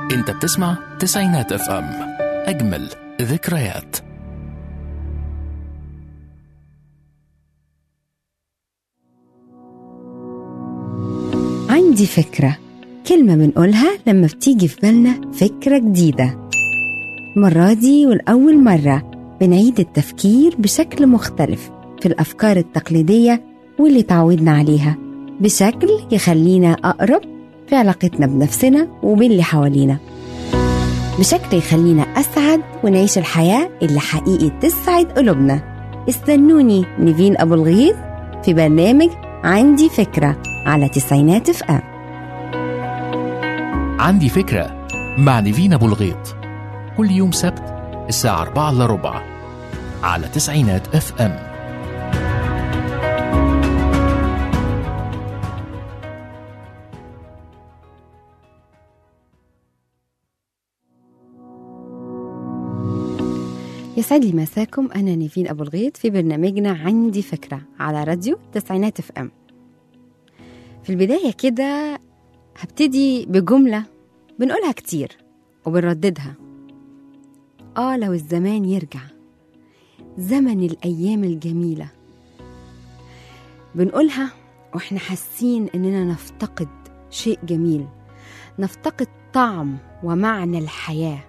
انت بتسمع تسعينات اف ام اجمل ذكريات عندي فكرة كلمة بنقولها لما بتيجي في بالنا فكرة جديدة المرة دي والأول مرة بنعيد التفكير بشكل مختلف في الأفكار التقليدية واللي تعودنا عليها بشكل يخلينا أقرب في علاقتنا بنفسنا وباللي حوالينا بشكل يخلينا أسعد ونعيش الحياة اللي حقيقي تسعد قلوبنا استنوني نيفين أبو الغيث في برنامج عندي فكرة على تسعينات اف ام عندي فكرة مع نيفين أبو الغيط كل يوم سبت الساعة 4 إلا ربع على تسعينات اف ام يسعد لي مساكم أنا نيفين أبو الغيط في برنامجنا عندي فكرة على راديو تسعينات اف ام في البداية كده هبتدي بجملة بنقولها كتير وبنرددها آه لو الزمان يرجع زمن الأيام الجميلة بنقولها وإحنا حاسين إننا نفتقد شيء جميل نفتقد طعم ومعنى الحياه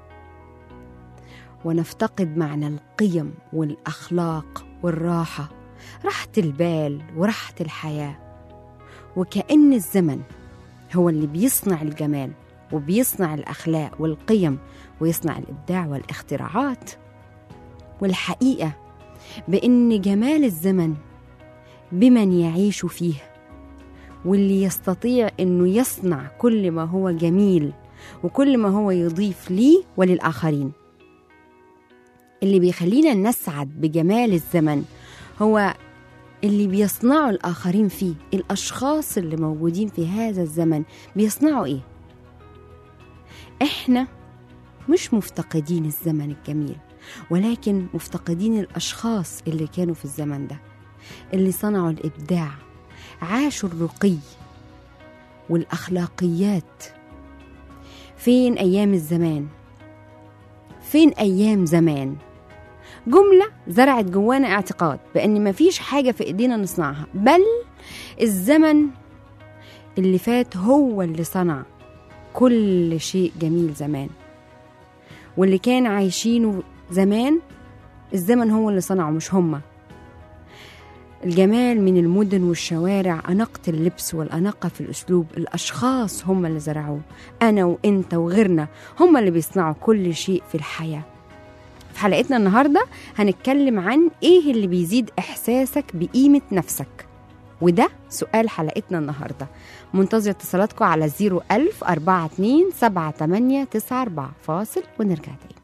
ونفتقد معنى القيم والاخلاق والراحه راحه البال وراحه الحياه وكأن الزمن هو اللي بيصنع الجمال وبيصنع الاخلاق والقيم ويصنع الابداع والاختراعات والحقيقه بان جمال الزمن بمن يعيش فيه واللي يستطيع انه يصنع كل ما هو جميل وكل ما هو يضيف ليه وللاخرين اللي بيخلينا نسعد بجمال الزمن هو اللي بيصنعه الآخرين فيه الأشخاص اللي موجودين في هذا الزمن بيصنعوا إيه؟ إحنا مش مفتقدين الزمن الجميل ولكن مفتقدين الأشخاص اللي كانوا في الزمن ده اللي صنعوا الإبداع عاشوا الرقي والأخلاقيات فين أيام الزمان فين أيام زمان جملة زرعت جوانا اعتقاد بأن مفيش حاجة في إيدينا نصنعها بل الزمن اللي فات هو اللي صنع كل شيء جميل زمان واللي كان عايشينه زمان الزمن هو اللي صنعه مش هما الجمال من المدن والشوارع أناقة اللبس والأناقة في الأسلوب الأشخاص هم اللي زرعوه أنا وإنت وغيرنا هم اللي بيصنعوا كل شيء في الحياة في حلقتنا النهاردة هنتكلم عن إيه اللي بيزيد إحساسك بقيمة نفسك وده سؤال حلقتنا النهاردة منتظر اتصالاتكم على 01000 42 78 94 فاصل ونرجع تاني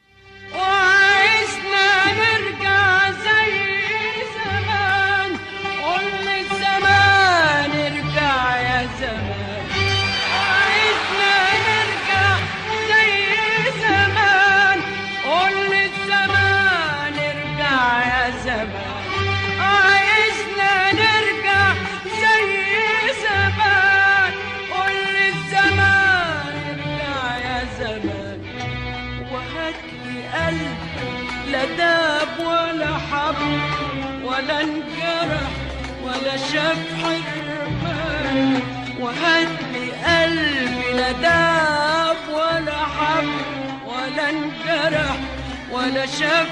وعشنا نرجع زي زمان قول الزمان ارجع يا زمان وعشنا نرجع زي زمان قول الزمان ارجع يا زمان عشنا نرجع زي زمان قول الزمان ارجع يا زمان وهات لي قلب لا داب ولا حب ولا انجرح ولا شاف حرمان وهات لي قلب لا داب ولا حب ولا انجرح ولا شاف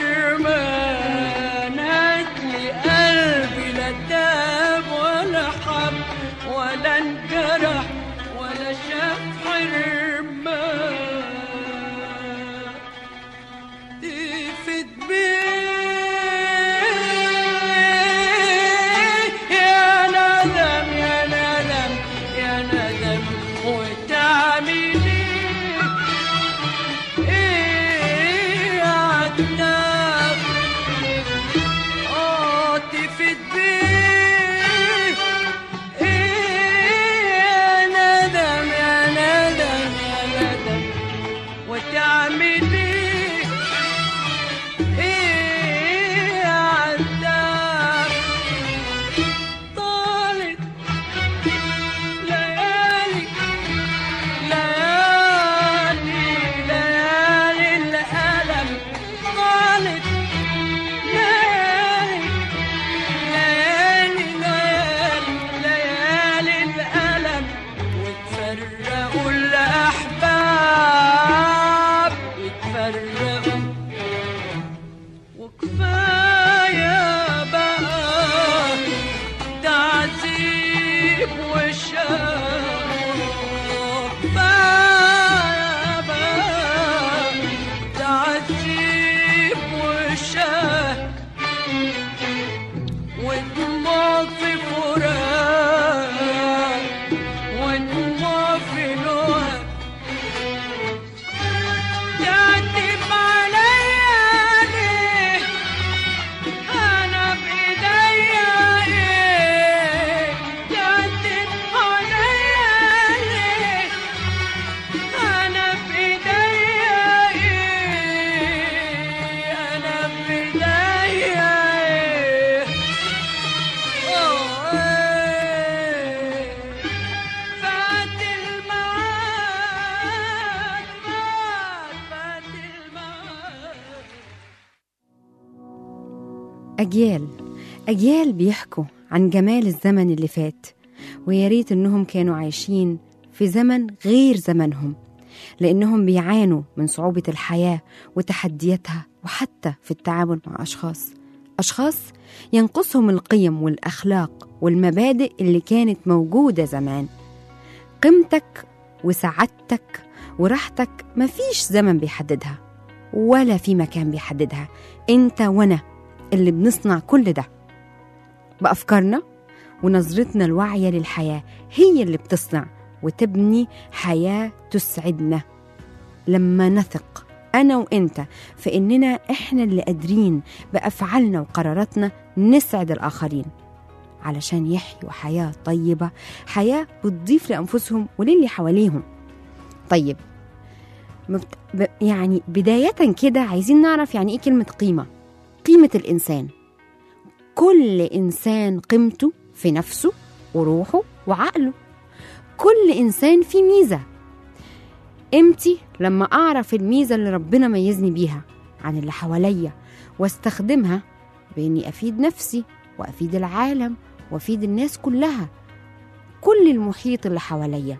حرمان هات لي قلبي لا داب ولا حب ولا انجرح ولا شاف حرمان تفت بيه يا ندم يا ندم يا ندم وتعمل ايه ايه عتاب اه تفت بيه ايه يا ندم يا ندم يا ندم أجيال أجيال بيحكوا عن جمال الزمن اللي فات ويا ريت إنهم كانوا عايشين في زمن غير زمنهم لأنهم بيعانوا من صعوبة الحياة وتحدياتها وحتى في التعامل مع أشخاص أشخاص ينقصهم القيم والأخلاق والمبادئ اللي كانت موجودة زمان قيمتك وسعادتك وراحتك مفيش زمن بيحددها ولا في مكان بيحددها انت وانا اللي بنصنع كل ده بأفكارنا ونظرتنا الواعية للحياة هي اللي بتصنع وتبني حياة تسعدنا لما نثق أنا وإنت في إننا إحنا اللي قادرين بأفعالنا وقراراتنا نسعد الآخرين علشان يحيوا حياة طيبة حياة بتضيف لأنفسهم وللي حواليهم طيب مبت... ب... يعني بداية كده عايزين نعرف يعني إيه كلمة قيمة قيمة الإنسان كل إنسان قيمته في نفسه وروحه وعقله كل إنسان فيه ميزة قيمتي لما أعرف الميزة اللي ربنا ميزني بيها عن اللي حواليا واستخدمها بإني أفيد نفسي وأفيد العالم وأفيد الناس كلها كل المحيط اللي حواليا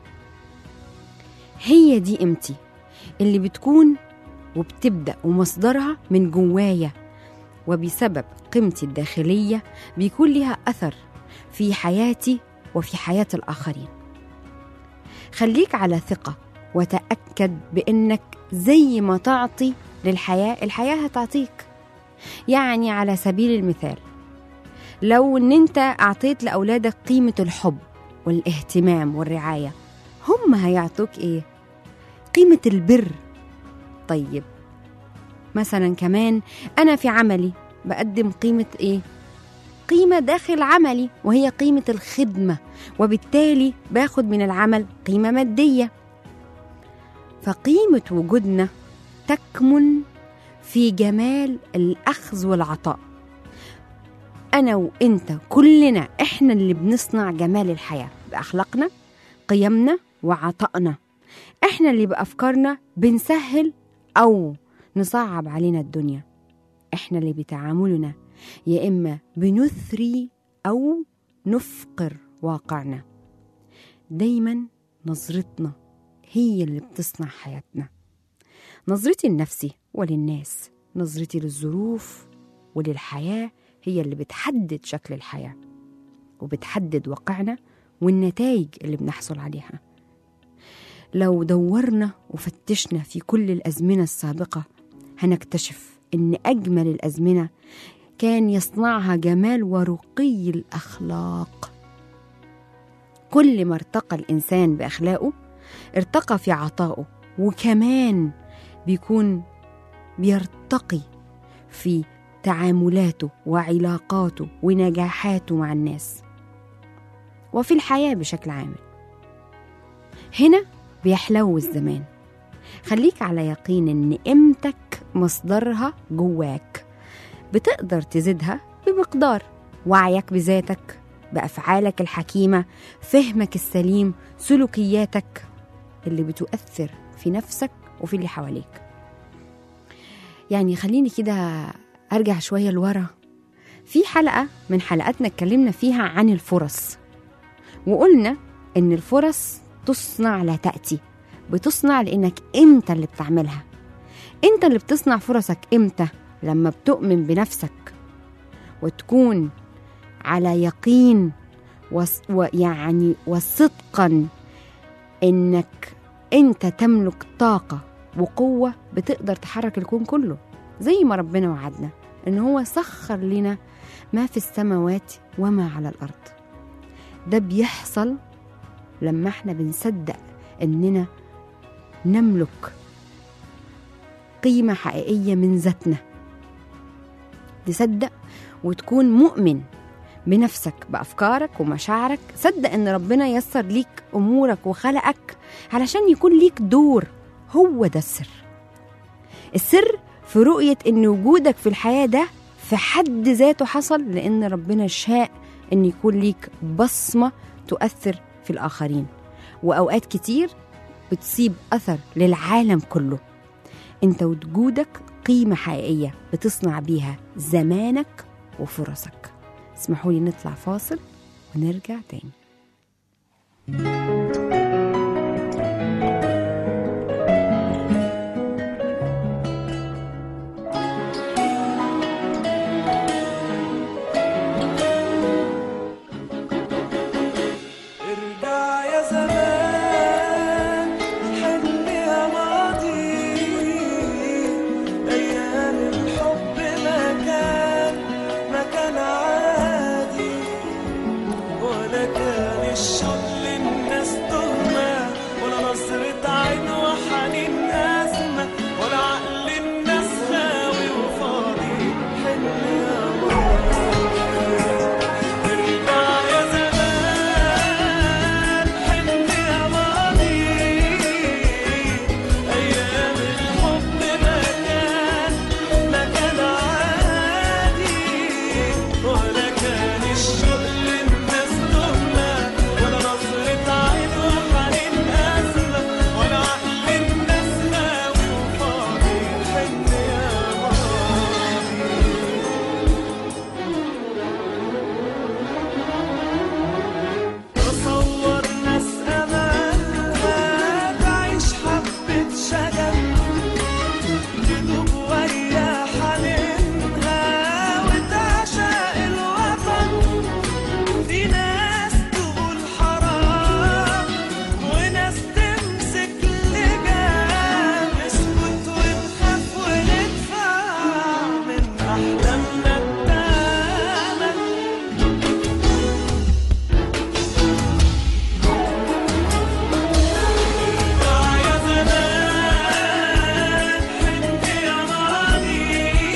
هي دي قيمتي اللي بتكون وبتبدأ ومصدرها من جوايا وبسبب قيمتي الداخلية بيكون لها أثر في حياتي وفي حياة الآخرين خليك على ثقة وتأكد بأنك زي ما تعطي للحياة الحياة هتعطيك يعني على سبيل المثال لو ان انت اعطيت لاولادك قيمه الحب والاهتمام والرعايه هم هيعطوك ايه قيمه البر طيب مثلا كمان انا في عملي بقدم قيمه ايه قيمه داخل عملي وهي قيمه الخدمه وبالتالي باخد من العمل قيمه ماديه فقيمه وجودنا تكمن في جمال الاخذ والعطاء انا وانت كلنا احنا اللي بنصنع جمال الحياه باخلاقنا قيمنا وعطائنا احنا اللي بافكارنا بنسهل او نصعب علينا الدنيا احنا اللي بتعاملنا يا اما بنثري او نفقر واقعنا دايما نظرتنا هي اللي بتصنع حياتنا نظرتي لنفسي وللناس نظرتي للظروف وللحياه هي اللي بتحدد شكل الحياة وبتحدد واقعنا والنتائج اللي بنحصل عليها لو دورنا وفتشنا في كل الأزمنة السابقة هنكتشف إن أجمل الأزمنة كان يصنعها جمال ورقي الأخلاق كل ما ارتقى الإنسان بأخلاقه ارتقى في عطائه وكمان بيكون بيرتقي في تعاملاته وعلاقاته ونجاحاته مع الناس وفي الحياة بشكل عام هنا بيحلو الزمان خليك على يقين ان قيمتك مصدرها جواك بتقدر تزيدها بمقدار وعيك بذاتك بأفعالك الحكيمة فهمك السليم سلوكياتك اللي بتؤثر في نفسك وفي اللي حواليك يعني خليني كده ارجع شويه لورا في حلقه من حلقاتنا اتكلمنا فيها عن الفرص وقلنا ان الفرص تصنع لا تاتي بتصنع لانك انت اللي بتعملها انت اللي بتصنع فرصك امتى لما بتؤمن بنفسك وتكون على يقين وس ويعني وصدقا انك انت تملك طاقه وقوه بتقدر تحرك الكون كله زي ما ربنا وعدنا ان هو سخر لنا ما في السماوات وما على الارض ده بيحصل لما احنا بنصدق اننا نملك قيمه حقيقيه من ذاتنا تصدق وتكون مؤمن بنفسك بافكارك ومشاعرك صدق ان ربنا يسر ليك امورك وخلقك علشان يكون ليك دور هو ده السر السر في رؤية إن وجودك في الحياة ده في حد ذاته حصل لأن ربنا شاء إن يكون ليك بصمة تؤثر في الآخرين وأوقات كتير بتصيب أثر للعالم كله أنت وجودك قيمة حقيقية بتصنع بيها زمانك وفرصك اسمحوا لي نطلع فاصل ونرجع تاني ارجع يا زمان حن يا ماضي ايام الحب ما كان ما كان عادي ولا كان الشوق للناس تهمة ولا نظرة عين وحنين أزمة ولا عقل الناس خاوي وفاضي حن يا ماضي ارجع يا زمان حن يا ماضي أيام الحب ما كان ما كان عادي ولا كان الشوق للناس تهمة ولا نظرة عين وحنين أزمة ولا عقل الناس غاوي وفاضي حن يا ماضي تصور ناس أملها تعيش حبة شجن تدوب ويا حنينها وتعشق الوطن في ناس تقول حرام وناس تمسك لجان نسكت ونخاف وندفع من أحلامنا التمن يا زمان حنت يا ماضي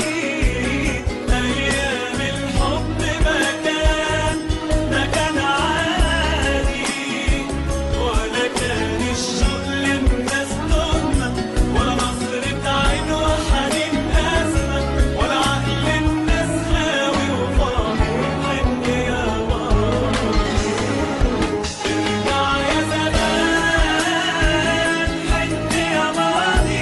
أيام الحب ما كان ما كان عادي ولا كان الشوق للناس تهمة ولا نظرة عين وحنين أزمة ولا عقل الناس غاوي وفاضي حن يا ماضي ارجع يا زمان حن يا ماضي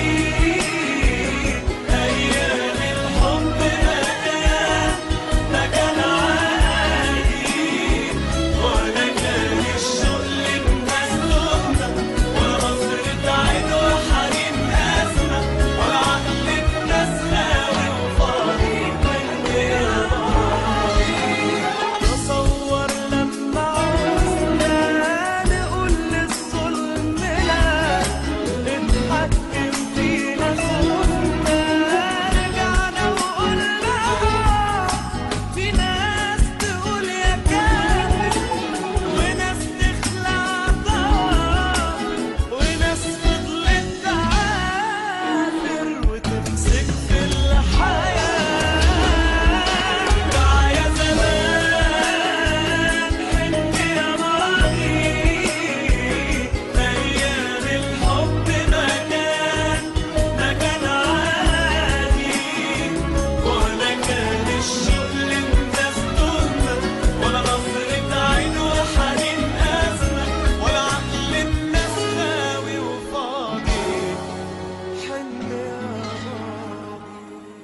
أيام الحب ما كان ما كان عادي ولا كان الشوق للناس تهمة ولا نظرة عين وحنين أزمة ولا عقل الناس غاوي وفاضي حن يا ماضي تصور لما عوزنا نقول للظلم لا اتحكم فينا خوفنا رجعنا وقلنا في ناس تقول يا كافر وناس تخلع ضار وناس فضلت تعافر وتمسك في الحياة ارجع يا زمان حن يا ماضي أيام الحب ما كان ما كان عادي ولا كان الشوق للناس تهمة ولا نظرة عين وحنين أزمة ولا عقل الناس غاوي وفاضي حن يا ماضي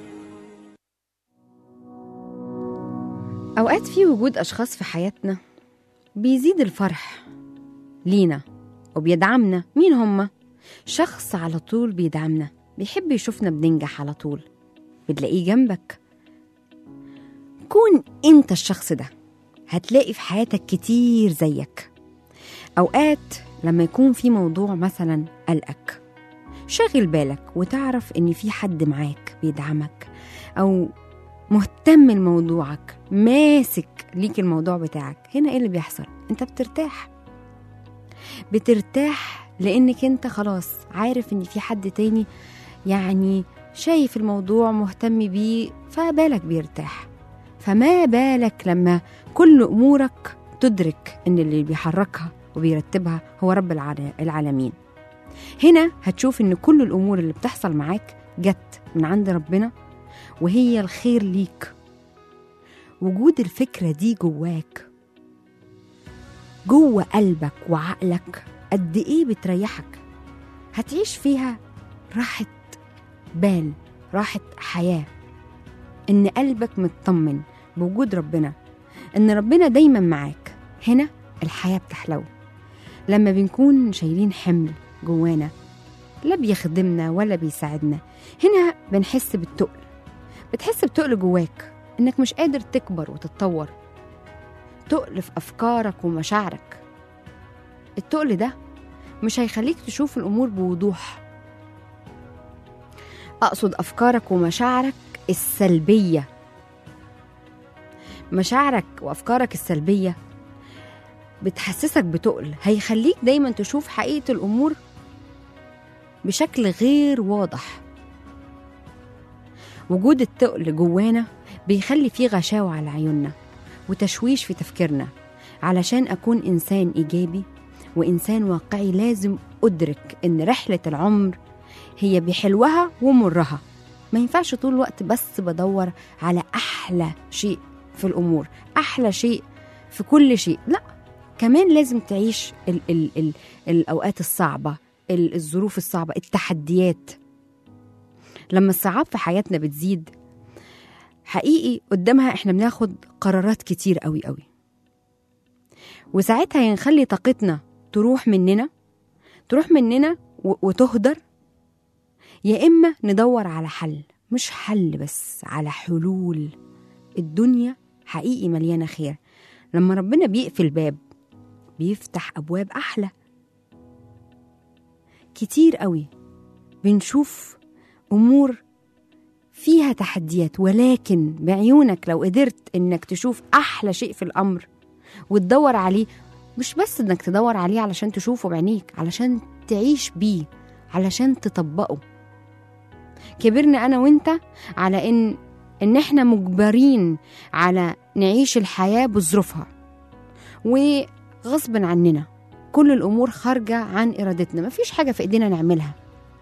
أوقات في وجود أشخاص في حياتنا بيزيد الفرح لينا وبيدعمنا مين هما؟ شخص على طول بيدعمنا بيحب يشوفنا بننجح على طول بتلاقيه جنبك كون انت الشخص ده هتلاقي في حياتك كتير زيك أوقات لما يكون في موضوع مثلا قلقك شغل بالك وتعرف ان في حد معاك بيدعمك او مهتم لموضوعك ماسك ليك الموضوع بتاعك هنا ايه اللي بيحصل انت بترتاح بترتاح لانك انت خلاص عارف ان في حد تاني يعني شايف الموضوع مهتم بيه فبالك بيرتاح فما بالك لما كل امورك تدرك ان اللي بيحركها وبيرتبها هو رب العال- العالمين هنا هتشوف ان كل الامور اللي بتحصل معاك جت من عند ربنا وهي الخير ليك وجود الفكرة دي جواك جوه قلبك وعقلك قد ايه بتريحك هتعيش فيها راحة بال راحة حياة ان قلبك مطمن بوجود ربنا إن ربنا دايما معاك هنا الحياة بتحلو لما بنكون شايلين حمل جوانا لا بيخدمنا ولا بيساعدنا هنا بنحس بالتقل بتحس بتقل جواك إنك مش قادر تكبر وتتطور تقل في أفكارك ومشاعرك التقل ده مش هيخليك تشوف الأمور بوضوح أقصد أفكارك ومشاعرك السلبية مشاعرك وأفكارك السلبية بتحسسك بتقل هيخليك دايما تشوف حقيقة الأمور بشكل غير واضح وجود التقل جوانا بيخلي فيه غشاوة على عيوننا وتشويش في تفكيرنا علشان أكون إنسان إيجابي وإنسان واقعي لازم أدرك إن رحلة العمر هي بحلوها ومرها ما ينفعش طول الوقت بس بدور على أحلى شيء في الأمور أحلى شيء في كل شيء لا كمان لازم تعيش ال ال ال الأوقات الصعبة ال- الظروف الصعبة التحديات لما الصعاب في حياتنا بتزيد حقيقي قدامها احنا بناخد قرارات كتير قوي قوي وساعتها ينخلي طاقتنا تروح مننا تروح مننا و- وتهدر يا إما ندور على حل مش حل بس على حلول الدنيا حقيقي مليانة خير لما ربنا بيقفل باب بيفتح أبواب أحلى كتير قوي بنشوف أمور فيها تحديات ولكن بعيونك لو قدرت إنك تشوف أحلى شيء في الأمر وتدور عليه مش بس إنك تدور عليه علشان تشوفه بعينيك علشان تعيش بيه علشان تطبقه كبرنا أنا وإنت على إن إن إحنا مجبرين على نعيش الحياة بظروفها وغصب عننا كل الأمور خارجة عن إرادتنا مفيش حاجة في إيدينا نعملها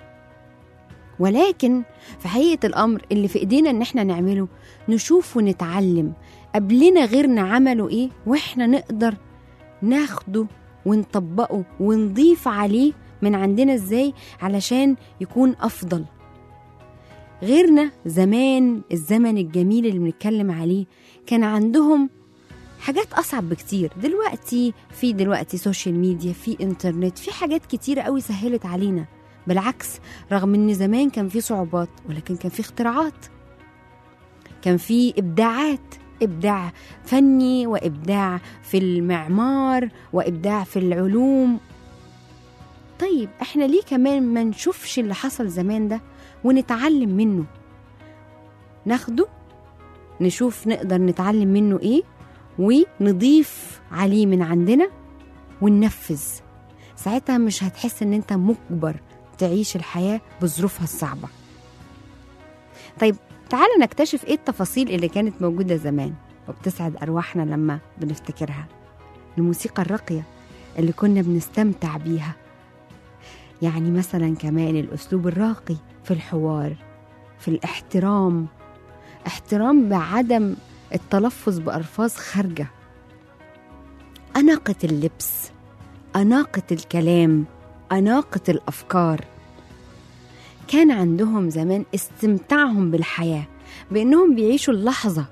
ولكن في حقيقة الأمر اللي في إيدينا إن إحنا نعمله نشوف ونتعلم قبلنا غيرنا عملوا إيه وإحنا نقدر ناخده ونطبقه ونضيف عليه من عندنا إزاي علشان يكون أفضل غيرنا زمان الزمن الجميل اللي بنتكلم عليه كان عندهم حاجات أصعب بكتير دلوقتي في دلوقتي سوشيال ميديا في انترنت في حاجات كتيرة قوي سهلت علينا بالعكس رغم ان زمان كان في صعوبات ولكن كان في اختراعات كان في ابداعات ابداع فني وابداع في المعمار وابداع في العلوم طيب احنا ليه كمان ما نشوفش اللي حصل زمان ده ونتعلم منه ناخده نشوف نقدر نتعلم منه ايه ونضيف عليه من عندنا وننفذ ساعتها مش هتحس ان انت مجبر تعيش الحياة بظروفها الصعبة طيب تعالوا نكتشف ايه التفاصيل اللي كانت موجودة زمان وبتسعد أرواحنا لما بنفتكرها الموسيقى الراقية اللي كنا بنستمتع بيها يعني مثلا كمان الأسلوب الراقي في الحوار في الاحترام احترام بعدم التلفظ بألفاظ خارجة أناقة اللبس أناقة الكلام أناقة الأفكار كان عندهم زمان استمتاعهم بالحياة بأنهم بيعيشوا اللحظة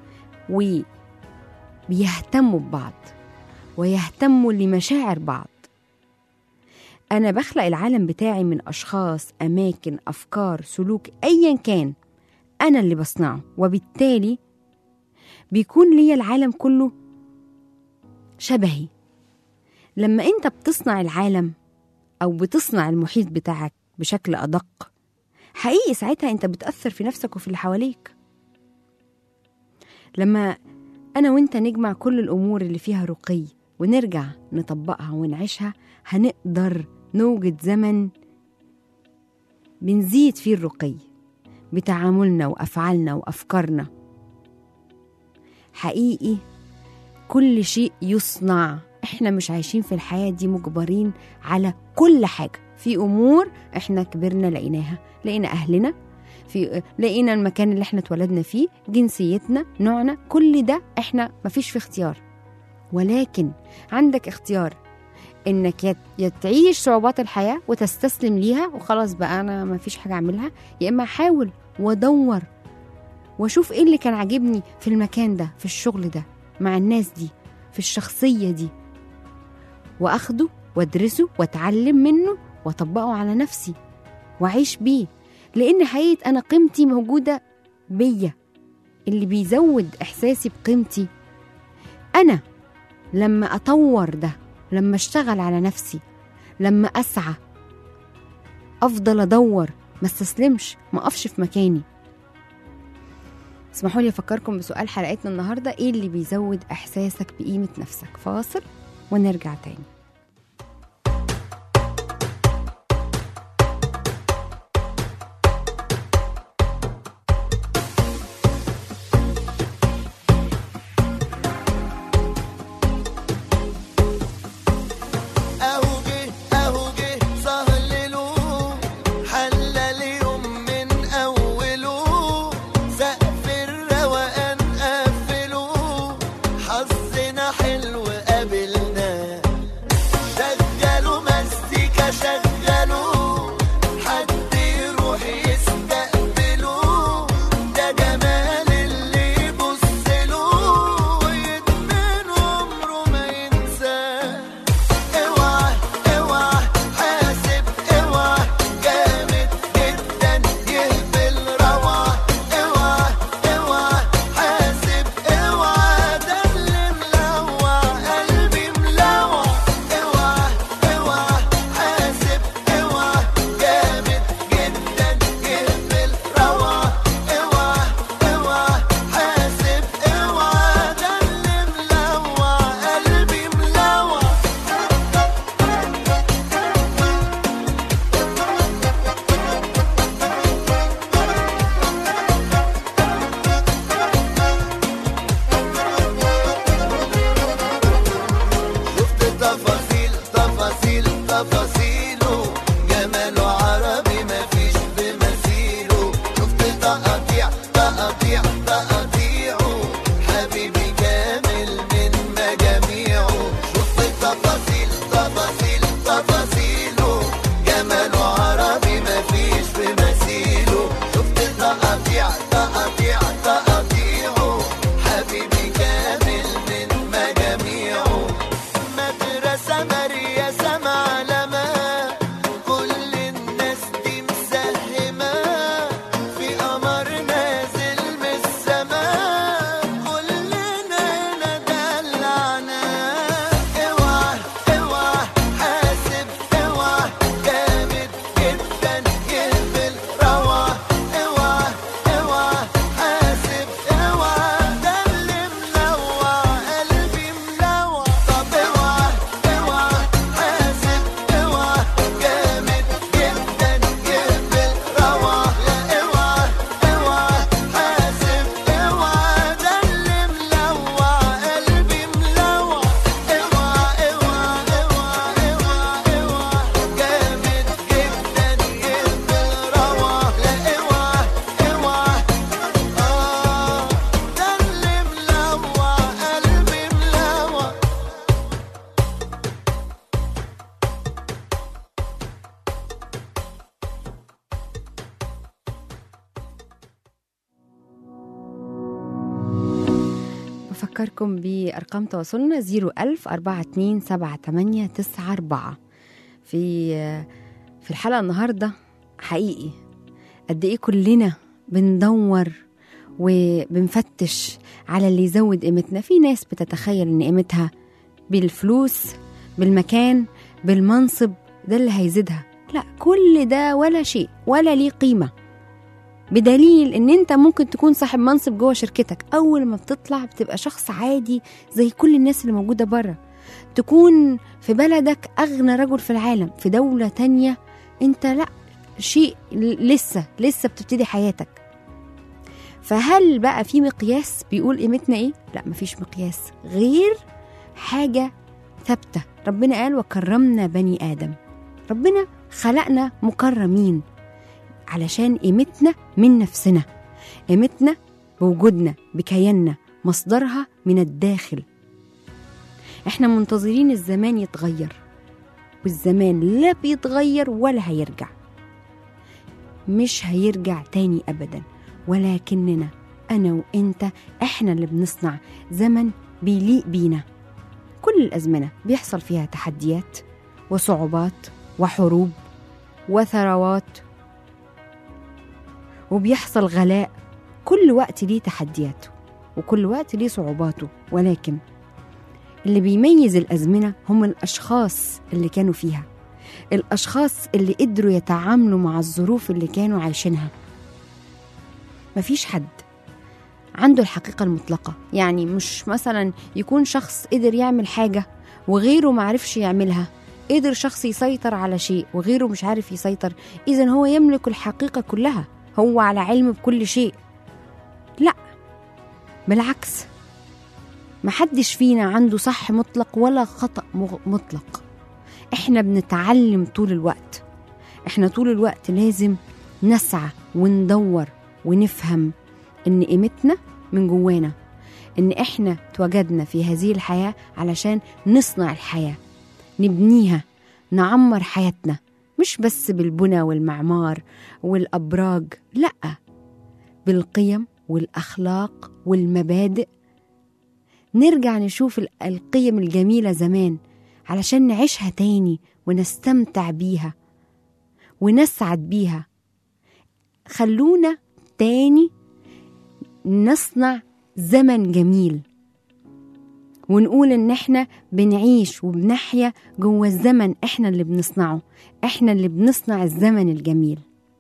وبيهتموا ببعض ويهتموا لمشاعر بعض أنا بخلق العالم بتاعي من أشخاص أماكن أفكار سلوك أيا كان أنا اللي بصنعه وبالتالي بيكون ليا العالم كله شبهي لما أنت بتصنع العالم أو بتصنع المحيط بتاعك بشكل أدق حقيقي ساعتها أنت بتأثر في نفسك وفي اللي حواليك لما أنا وأنت نجمع كل الأمور اللي فيها رقي ونرجع نطبقها ونعيشها هنقدر نوجد زمن بنزيد فيه الرقي بتعاملنا وأفعالنا وأفكارنا حقيقي كل شيء يصنع احنا مش عايشين في الحياة دي مجبرين على كل حاجة في أمور احنا كبرنا لقيناها لقينا أهلنا في لقينا المكان اللي احنا اتولدنا فيه جنسيتنا نوعنا كل ده احنا مفيش في اختيار ولكن عندك اختيار انك يا- يا تعيش صعوبات الحياة وتستسلم ليها وخلاص بقى انا مفيش حاجة اعملها يا اما احاول وادور واشوف ايه اللي كان عاجبني في المكان ده في الشغل ده مع الناس دي في الشخصيه دي واخده وادرسه واتعلم منه واطبقه على نفسي واعيش بيه لان حقيقه انا قيمتي موجوده بيا اللي بيزود احساسي بقيمتي انا لما اطور ده لما اشتغل على نفسي لما اسعى افضل ادور ما استسلمش ما اقفش في مكاني اسمحوا لي افكركم بسؤال حلقتنا النهارده ايه اللي بيزود احساسك بقيمه نفسك فاصل ونرجع تاني اهو جه اهو جه سهلله حلى اليوم من اوله سقف الروقان قفله حظنا حلو قابلنا شغلوا مزيكا شغلوا حد يروح يستقبله ده جمال اللي يبصله ويدمن عمره ما ينساه اوعى اوعى حاسب اوعى جامد جدا يهبل روعة اوعى اوعى حاسب اوعى ده اللي ملوع قلبي ملوع اوعى اوعى حاسب اوعى جامد جدا يهبل روعة اوعى اوعى حاسب اوعى ده اللي ملوع قلبي ملوع شفت تفاصيل تفاصيل تفاصيله جماله عربي مفيش بمثيله شفت تقاطيع تقاطيع تقاطيعه حبيبي كامل من مجاميعه شفت تفاصيل تفاصيل تفاصيله جماله عربي مفيش بمثيله شفت تقاطيع تقاطيع تقاطيعه حبيبي كامل من مجاميعه مدرسة مريسة معلمة كل الناس دي مساهمة في قمر نازل من السماء كلنا ندلعنا اوعى اوعى حاسب اوعى جامد جدا يهبل روعة اوعى اوعى حاسب اوعى ده اللي ملوع قلبي ملوع طب اوعى اوعى حاسب اوعى جامد جدا يهبل روعة لا اوعى اوعى حاسب اوعى ده اللي ملوع قلبي ملوع اوعى اوعى اوعى اوعى اوعى جامد جدا يهبل روعة لا اوعى اوعى اه ده اللي ملوع قلبي ملوع بفكركم بأرقام تواصلنا 01000 42 78 94 في في الحلقة النهاردة حقيقي قد إيه كلنا بندور وبنفتش على اللي يزود قيمتنا في ناس بتتخيل إن قيمتها بالفلوس بالمكان بالمنصب ده اللي هيزيدها لا كل ده ولا شيء ولا ليه قيمه بدليل ان انت ممكن تكون صاحب منصب جوه شركتك اول ما بتطلع بتبقى شخص عادي زي كل الناس اللي موجوده بره تكون في بلدك اغنى رجل في العالم في دوله تانية انت لا شيء لسه لسه بتبتدي حياتك فهل بقى في مقياس بيقول قيمتنا ايه لا مفيش مقياس غير حاجه ثابته ربنا قال وكرمنا بني ادم ربنا خلقنا مكرمين علشان قيمتنا من نفسنا قيمتنا بوجودنا بكياننا مصدرها من الداخل احنا منتظرين الزمان يتغير والزمان لا بيتغير ولا هيرجع مش هيرجع تاني ابدا ولكننا أنا وإنت إحنا اللي بنصنع زمن بيليق بينا كل الأزمنة بيحصل فيها تحديات وصعوبات وحروب وثروات وبيحصل غلاء كل وقت ليه تحدياته وكل وقت ليه صعوباته ولكن اللي بيميز الأزمنة هم الأشخاص اللي كانوا فيها الأشخاص اللي قدروا يتعاملوا مع الظروف اللي كانوا عايشينها مفيش حد عنده الحقيقة المطلقة يعني مش مثلا يكون شخص قدر يعمل حاجة وغيره معرفش يعملها قدر شخص يسيطر على شيء وغيره مش عارف يسيطر إذا هو يملك الحقيقة كلها هو على علم بكل شيء لا بالعكس محدش فينا عنده صح مطلق ولا خطأ مغ- مطلق احنا بنتعلم طول الوقت احنا طول الوقت لازم نسعى وندور ونفهم ان قيمتنا من جوانا ان احنا اتوجدنا في هذه الحياة علشان نصنع الحياة نبنيها نعمر حياتنا مش بس بالبنى والمعمار والأبراج لأ بالقيم والأخلاق والمبادئ نرجع نشوف ال- القيم الجميلة زمان علشان نعيشها تاني ونستمتع بيها ونسعد بيها خلونا تاني نصنع زمن جميل ونقول ان احنا بنعيش وبنحيا جوه الزمن احنا اللي بنصنعه احنا اللي بنصنع الزمن الجميل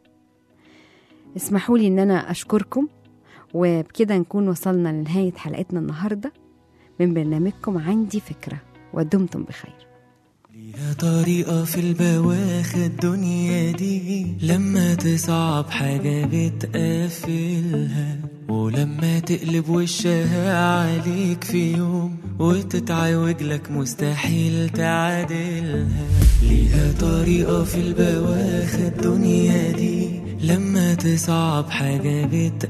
اسمحوا لي ان انا اشكركم وبكده نكون وصلنا لنهاية حلقتنا النهاردة من برنامجكم عندي فكرة ودمتم بخير ليها طريقة في البواخ الدنيا دي لما تصعب حاجة بتقفلها ولما تقلب وشها عليك في يوم وتتعوج لك مستحيل تعادلها ليها طريقة في البواخ الدنيا دي لما تصعب حاجة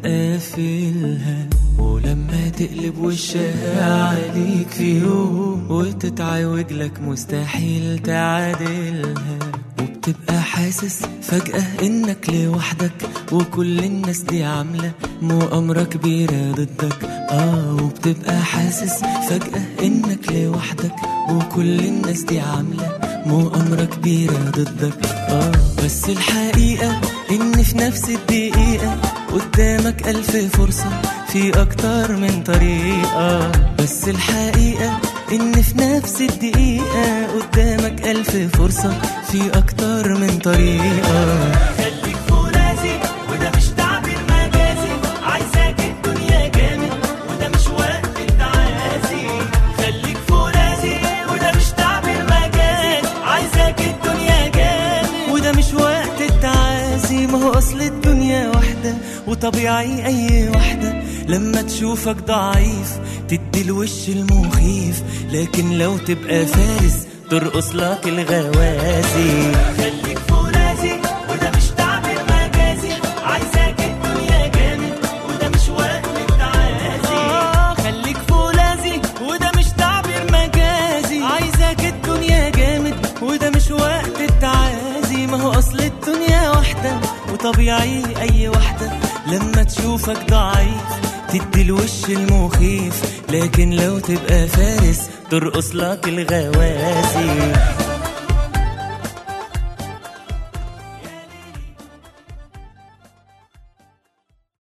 بتقفلها ولما تقلب وشها عليك في يوم وتتعوج لك مستحيل تعادلها وبتبقى حاسس فجأة انك لوحدك وكل الناس دي عاملة مؤامرة كبيرة ضدك اه وبتبقى حاسس فجأة انك لوحدك وكل الناس دي عاملة مؤامرة كبيرة ضدك اه بس الحقيقة ان في نفس الدقيقة قدامك ألف فرصة في أكتر من طريقة بس الحقيقة إن في نفس الدقيقة قدامك ألف فرصة في أكتر من طريقة خليك فرازي وده مش تعبير مجازي عايزاك الدنيا جامد وده مش وقت التعازي خليك فرازي وده مش تعبير مجازي عايزاك الدنيا جامد وده مش وقت التعازي ما هو أصل الدنيا واحدة وطبيعي أي واحدة لما تشوفك ضعيف تدي الوش المخيف لكن لو تبقى فارس ترقص لك الغوازي خليك فرازي وده مش تعبير مجازي عايزاك الدنيا جامد وده مش وقت التعازي آه خليك فولاذي وده مش تعبير مجازي عايزاك الدنيا جامد وده مش وقت التعازي ما هو اصل الدنيا واحدة وطبيعي اي واحدة لما تشوفك ضعيف تدي الوش المخيف لكن لو تبقى فارس ترقص لك الغوازي